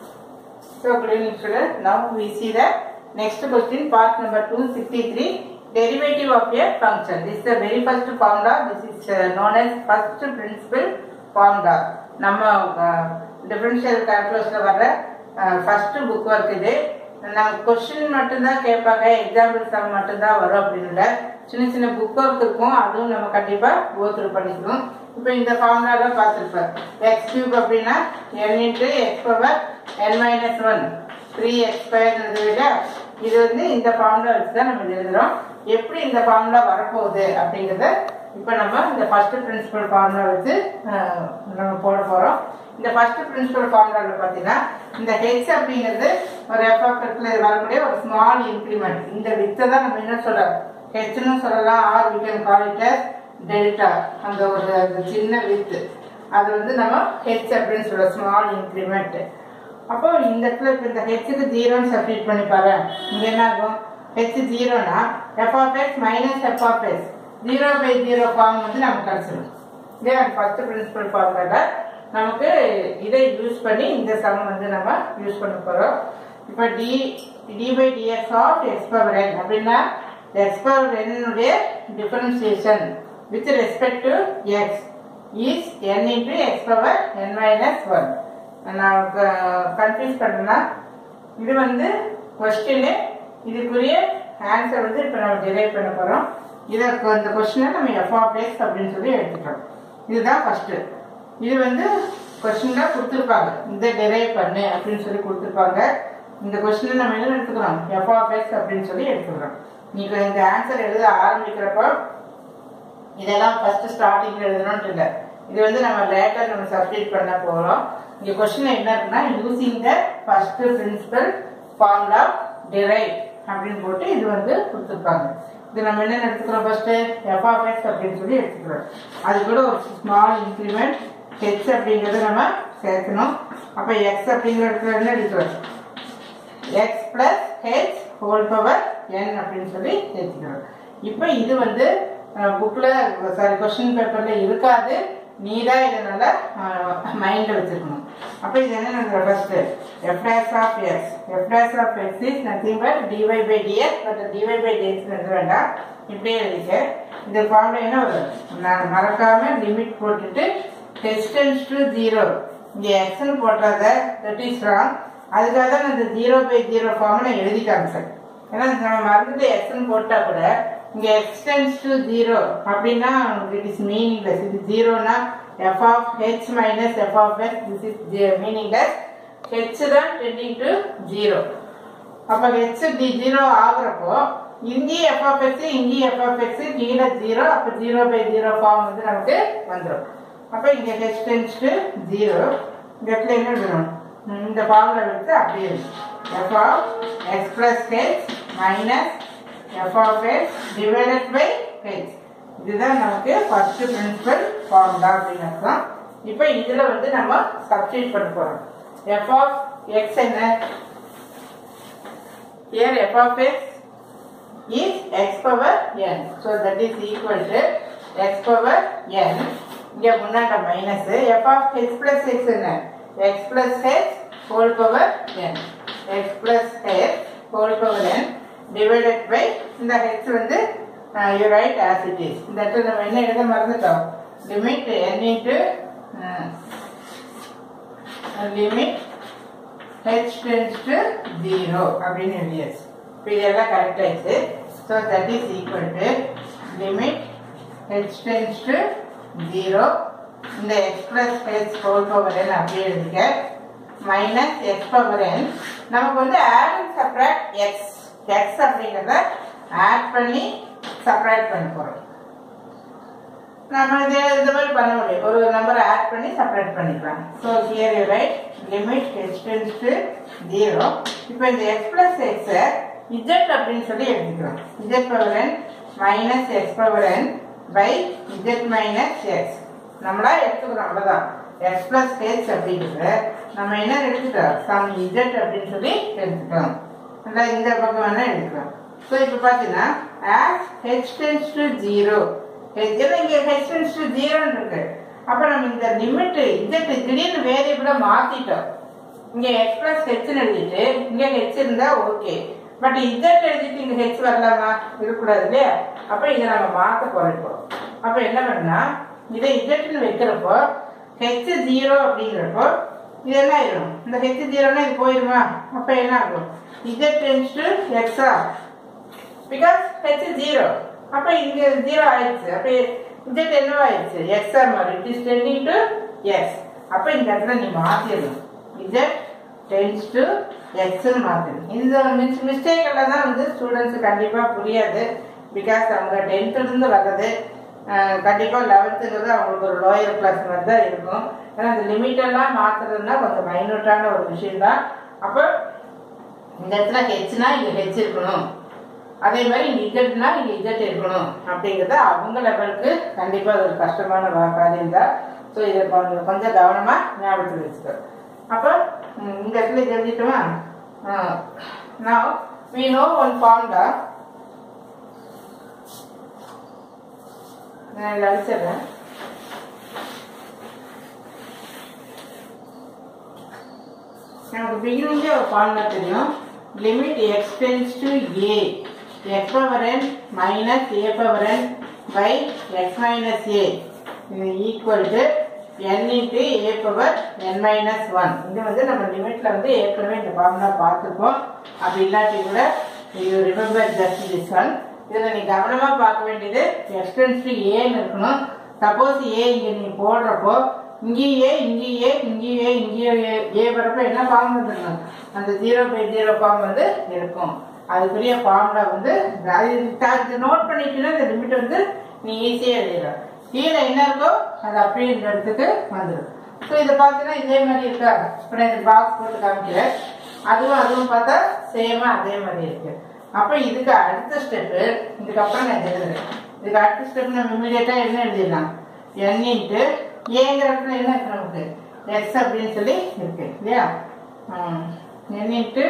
So good evening students. Now we see the next question part number 263 derivative of a function. This is the very first formula. This is uh, known as first principle formula. நம்ம differential கால்குலஸில் வர்ற first book work இது நான் question மட்டும்தான் கேட்பாங்க example some மட்டும்தான் வரும் அப்படின்னு இல்லை சின்ன சின்ன புக் ஒர்க் இருக்கும் அதுவும் நம்ம கண்டிப்பாக கோத்ரூ பண்ணிக்கணும் இப்போ இந்த ஃபார்முலால பார்த்துருப்பேன் எக்ஸ் கியூப் அப்படின்னா என் இன்ட்டு எக்ஸ் பவர் என் மைனஸ் ஒன் த்ரீ எக்ஸ் ஸ்கொயர்ன்றது விட இது வந்து இந்த ஃபார்முலா வச்சு தான் நம்ம எழுதுறோம் எப்படி இந்த ஃபார்முலா வரப்போகுது அப்படிங்கிறத இப்போ நம்ம இந்த ஃபர்ஸ்ட் பிரின்சிபல் ஃபார்முலா வச்சு அஹ், நம்ம போட போகிறோம் இந்த ஃபர்ஸ்ட் பிரின்சிபல் ஃபார்முலாவில் பார்த்தீங்கன்னா இந்த ஹெச் அப்படிங்கிறது ஒரு எஃப்எஃப்ல வரக்கூடிய ஒரு ஸ்மால் இன்க்ரிமெண்ட் இந்த வித்தை தான் நம்ம என்ன சொல்றோம் ஹெச்னு சொல்லலாம் are we can call it delta அந்த ஒரு அந்த சின்ன வித்து அது வந்து நம்ம ஹெச் அப்படின்னு சொல்றோம் ஸ்மால் இன்க்ரிமெண்ட் அப்போ இந்த இடத்துல இப்போ இந்த ஹெச்சுக்கு ஜீரோன்னு சப்ஸ்டிட் பண்ணி பாரு இங்க என்ன ஆகும் ஹெச் ஜீரோனா f of x minus f of x zero by zero form வந்து நமக்கு கிடைச்சிடும் இதே ஃபர்ஸ்ட் பிரின்சிபல் ஃபார்முலா நமக்கு இதை யூஸ் பண்ணி இந்த சம் வந்து நம்ம யூஸ் பண்ண போறோம் இப்போ d d by dx of x power n அப்படின்னா எக்ஸ் பவர் என்னுடைய differentiation with respect to x is n into x power N minus one நான் கன்ஃபியூஸ் பண்ணேன்னா இது வந்து கொஸ்டின் இதுக்குரிய ஆன்சர் வந்து இப்போ நம்ம டிரைவ் பண்ண போகிறோம் இதற்கு இந்த கொஸ்டினை நம்ம எஃப் ஆஃப் எக்ஸ் அப்படின்னு சொல்லி எடுத்துக்கிறோம் இதுதான் ஃபர்ஸ்ட் இது வந்து கொஸ்டின்ல கொடுத்துருப்பாங்க இந்த டிரைவ் பண்ணு அப்படின்னு சொல்லி கொடுத்துருப்பாங்க இந்த கொஸ்டினை நம்ம என்ன எடுத்துக்கிறோம் எஃப் ஆஃப் எக்ஸ் அப்படின்னு சொல்லி எடுத்துக்கிறோம் நீங்க இந்த ஆன்சர் எழுத ஆரம்பிக்கிறப்போ இதெல்லாம் ஃபர்ஸ்ட் ஸ்டார்டிங்ல எழுதணும்னு இல்லை இது வந்து நம்ம லேட்டர் நம்ம சப்ஸ்டிட் பண்ண போறோம் இங்க கொஸ்டின் என்ன இருக்குன்னா using the first principle formula derive அப்படின்னு போட்டு இது வந்து கொடுத்துருப்பாங்க இது நம்ம என்ன எடுத்துக்கிறோம் ஃபர்ஸ்ட் எஃப் ஆஃப் எக்ஸ் அப்படின்னு சொல்லி எடுத்துக்கிறோம் அது கூட ஒரு ஸ்மால் இன்க்ரிமெண்ட் ஹெச் அப்படிங்கறத நம்ம சேர்க்கணும் அப்ப எக்ஸ் அப்படிங்கிற இடத்துல என்ன எடுக்கிறோம் x plus h whole power n அப்படின்னு சொல்லி சேர்த்துக்கிறோம் இப்போ இது வந்து புக்கில் சாரி கொஸ்டின் பேப்பரில் இருக்காது நீ தான் இதனால மைண்டில் வச்சுருக்கணும் அப்போ இது என்ன நடக்குது first f dash of x f dash of x is nothing but dy by dx but dy by dx எழுத வேண்டாம் இப்படியே எழுதிக்க இந்த ஃபார்ம்ல என்ன வரும் நான் மறக்காம லிமிட் போட்டுட்டு டெஸ்டன்ஸ் டு ஜீரோ இங்கே எக்ஸ்னு போட்டாத தட் இஸ் ராங் அதுக்காக தான் நான் இந்த ஜீரோ பை ஜீரோ ஃபார்ம் நான் எழுதி காமிச்சேன் ஏன்னா நம்ம மறந்துட்டு எக்ஸ்னு போட்டா கூட இங்க எக்ஸ்டென்ஸ் டு ஜீரோ அப்படின்னா இட் இஸ் மீனிங்லெஸ் இது ஜீரோனா f of h minus f of x this is meaningless h தான் டெண்டிங் டு ஜீரோ அப்ப ஹெச் டி ஜீரோ ஆகுறப்போ இங்கேயும் எஃப் ஆஃப் எக்ஸ் இங்கேயும் எஃப் ஆஃப் எக்ஸ் கீழே ஜீரோ அப்ப ஜீரோ பை ஜீரோ ஃபார்ம் வந்து நமக்கு வந்துடும் அப்ப இங்க ஹெச் டென்ஸ் டு ஜீரோ இந்த இடத்துல என்ன எழுதணும் இந்த ஃபார்முலா எடுத்து அப்படியே f of x plus h minus f of x divided by h இதுதான் நமக்கு ஃபர்ஸ்ட் பிரின்சிபல் ஃபார்முலா அப்படின்னு அர்த்தம் இப்போ இதுல வந்து நம்ம சப்ஸ்டிட் பண்ண போறோம் எஃப் ஆஃப் எக்ஸ் என்ன here f of x is x power n so that is equal to x power n இங்க முன்னாடி minus f of h plus x என்ன x plus h whole power n x plus h whole power n divided by இந்த h வந்து uh, you write as it is இந்த இடத்துல நம்ம என்ன எழுத மறந்துட்டோம் limit n into uh, limit h tends to 0 அப்படின்னு எழுதியாச்சு இப்போ இதெல்லாம் கரெக்ட் ஆயிடுச்சு so that is equal to limit h tends to 0 இந்த x plus h whole power n அப்படியே எழுதிக்க மைனஸ் எக்ஸ் பவர் n நமக்கு வந்து add and subtract x x அப்படிங்கிறத ஆட் பண்ணி சப்ராக்ட் பண்ண போகிறோம் நம்ம இது இந்த மாதிரி பண்ண முடியும் ஒரு நம்பரை ஆட் பண்ணி செப்பரேட் பண்ணிக்கலாம் so here you write limit h tends to zero இப்போ இந்த எக்ஸ் பிளஸ் எக்ஸை இஜெட் அப்படின்னு சொல்லி எடுத்துக்கிறோம் z power N minus x power n by z minus x நம்மளா எடுத்துக்கிறோம் அவ்வளோதான் எக்ஸ் பிளஸ் ஹெச் அப்படிங்கிறது நம்ம என்ன எடுத்துட்டோம் சம் இஜெட் அப்படின்னு சொல்லி எடுத்துட்டோம் இல்லை இந்த பக்கம் வேணா எடுத்துக்கலாம் ஸோ இப்போ பார்த்தீங்கன்னா as h tends to zero ஹெச்ல இங்க ஹெச் டென்ஸ் டு ஜீரோன்னு இருக்கு அப்ப நம்ம இந்த லிமிட் இஜெட் திடீர்னு வேரியபிளா மாத்திட்டோம் இங்க எக்ஸ் பிளஸ் ஹெச்னு எழுதிட்டு இங்க ஹெச் இருந்தா ஓகே பட் இசட் எழுதிட்டு இங்க ஹெச் வரலாமா இருக்கக்கூடாது இல்லையா அப்ப இதை நம்ம மாத்த போறோம் இப்போ அப்ப என்ன பண்ணா இதை இசட்னு வைக்கிறப்போ ஹெச் ஜீரோ அப்படிங்கிறப்போ இது என்ன ஆயிரும் இந்த ஹெச் ஜீரோனா இது போயிருமா அப்ப என்ன ஆகும் இசட் டென்ஸ் டு எக்ஸா பிகாஸ் ஹெச் ஜீரோ அப்ப இங்க ஜீரோ ஆயிடுச்சு அப்ப இஜெட் என்னவா ஆயிடுச்சு எக்ஸ் ஆர் மாதிரி it is tending to x அப்ப இந்த இடத்துல நீ மாத்திடணும் இஜெட் டென்ஸ் டு எக்ஸ்னு மாத்திடணும் இந்த மிஸ் மிஸ்டேக் எல்லாம் தான் வந்து ஸ்டூடெண்ட்ஸ் கண்டிப்பா புரியாது பிகாஸ் அவங்க டென்த்ல இருந்து வர்றது அஹ், கண்டிப்பா லெவன்த்துங்கிறது அவங்களுக்கு ஒரு லோயர் கிளாஸ் மாதிரி தான் இருக்கும் ஏன்னா இந்த லிமிட் எல்லாம் மாத்துறதுன்னா கொஞ்சம் மைனூட்டான ஒரு விஷயம் தான் அப்போ இந்த இடத்துல ஹெச்னா இங்க ஹெச் இருக்கணும் அதே மாதிரி இங்க இஜட்னா இங்க இஜட் இருக்கணும் அப்படிங்கறது அவங்க லெவலுக்கு கண்டிப்பா அது ஒரு கஷ்டமான வா- காரியம் தான் ஸோ இதை கொஞ்சம் கொஞ்சம் கவனமா ஞாபகத்தில் வச்சுக்கோ அப்போ ம், இந்த இடத்துல இது எழுதிட்டோமா நான் we know one formula நான் இதில் அடிச்சிடுறேன் நமக்கு பிகினிங்கே ஒரு ஃபார்முலா தெரியும் limit x tends to a x power N minus a power n by x minus a இது equal to n into a power N minus one இது வந்து நம்ம லிமிட்ல வந்து ஏற்கனவே இந்த ஃபார்முலா பார்த்துருக்கோம் அப்படி இல்லாட்டி கூட you remember just this one இதில் நீ கவனமாக பார்க்க வேண்டியது எக்ஸ் டென்ஸ் டு ஏன்னு இருக்கணும் சப்போஸ் ஏ இங்கே நீ போடுறப்போ இங்கேயே இங்கேயே இங்கேயே இங்கேயே ஏ- ஏ வரப்ப என்ன ஃபார்ம் வந்துடணும் அந்த ஜீரோ பை ஜீரோ ஃபார்ம் வந்து இருக்கும் அதுக்குரிய ஃபார்முலா வந்து அது நோட் பண்ணிட்டீங்கன்னா இந்த லிமிட் வந்து நீ ஈஸியாக எழுதிடலாம் கீழே என்ன இருக்கோ அது அப்படியே இந்த இடத்துக்கு வந்துடும் ஸோ இதை பார்த்தீங்கன்னா இதே மாதிரி இருக்கா இப்போ நான் இந்த பாக்ஸ் போட்டு காமிக்கிறேன் அதுவும் அதுவும் பார்த்தா சேமா அதே மாதிரி இருக்கு அப்போ இதுக்கு அடுத்த ஸ்டெப்பு இதுக்கப்புறம் நான் இதை எழுதுறேன் இதுக்கு அடுத்த ஸ்டெப் நம்ம இமீடியட்டா என்ன எழுதிடலாம் என் இன்ட்டு ஏங்கிற இடத்துல என்ன இருக்கு நமக்கு எக்ஸ் அப்படின்னு சொல்லி இருக்கு இல்லையா என் இன்ட்டு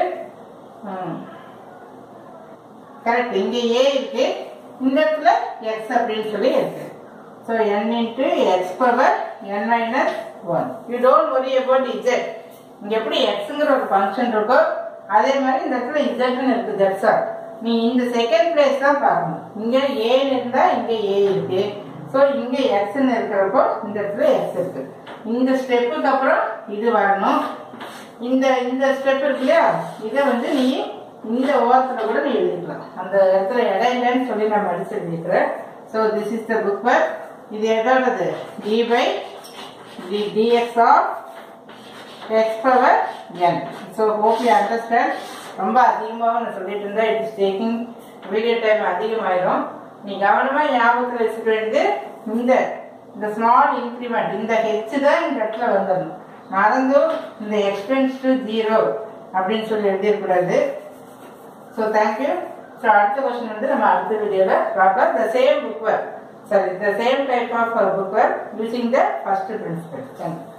கரெக்ட் இங்க ஏ இருக்கு இந்த இடத்துல எக்ஸ் அப்படின்னு சொல்லி இருக்கு so n into X power N minus one you don't worry about z இங்க எப்படி எக்ஸுங்கிற ஒரு ஃபங்க்ஷன் இருக்கோ அதே மாதிரி இந்த இடத்துல இஜெட்னு இருக்கு தட்ஸ் ஆல் நீ இந்த செகண்ட் பிளேஸ் தான் பார்க்கணும் இங்க ஏன்னு இருந்தா இங்க ஏ இருக்கு ஸோ இங்க எக்ஸ்ன்னு இருக்கிறப்போ இந்த இடத்துல எக்ஸ் இருக்கு இந்த ஸ்டெப்புக்கு அப்புறம் இது வரணும் இந்த இந்த ஸ்டெப் இருக்கு இல்லையா இதை வந்து நீ இந்த ஓரத்தில் கூட நீ எழுதிக்கலாம் அந்த இடத்துல இடம் இல்லைன்னு சொல்லி நான் அடிச்சு எழுதிக்கிறேன் so this is the book இது எதோடது d by d dx of x power n so hope you understand ரொம்ப அதிகமாக நான் சொல்லிட்டு இருந்தேன் it is taking video time அதிகமாயிரும் நீ கவனமாக ஞாபகத்தில் வச்சுக்க வேண்டியது இந்த இந்த ஸ்மால் இன்க்ரிமெண்ட் இந்த ஹெச் தான் இந்த இடத்துல வந்துடணும் மறந்தும் இந்த எக்ஸ்டென்ஸ் டு ஜீரோ அப்படின்னு சொல்லி எழுதிடக்கூடாது ஸோ தேங்க்யூ ஸோ அடுத்த கொஸ்டின் வந்து நம்ம அடுத்த வீடியோவில் பார்க்கலாம் the same book work sorry the same type of book work using the first principle thank you